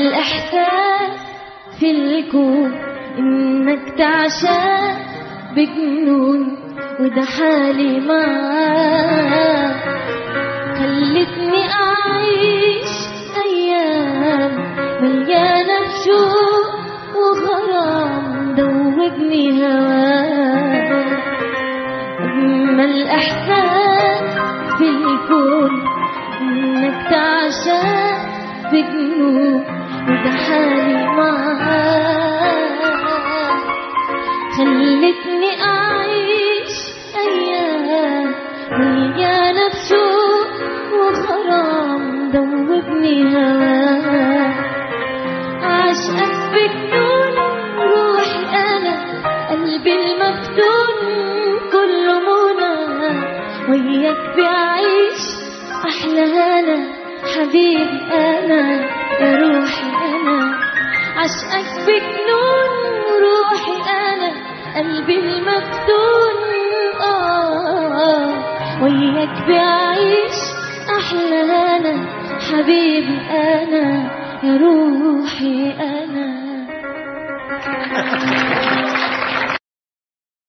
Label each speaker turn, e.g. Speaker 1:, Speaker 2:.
Speaker 1: الإحساس في الكون إنك تعشق بجنون وده حالي معاك خلتني أعيش أيام مليانة بشوق وغرام دوبني هواك أجمل إحساس في الكون إنك تعشق بجنون وده حالي معاك خلتني أعيش أيام مليانة بشوق وغرام دوبني هواك عشقك بجنون روحي أنا قلبي المفتون كله منى وياك بعيش أحلى هنا حبيبي أنا يا روحي أنا عشقك بجنون روحي أنا قلبي المفتون آه وياك بعيش أحلى هنا حبيبي أنا يا روحي أنا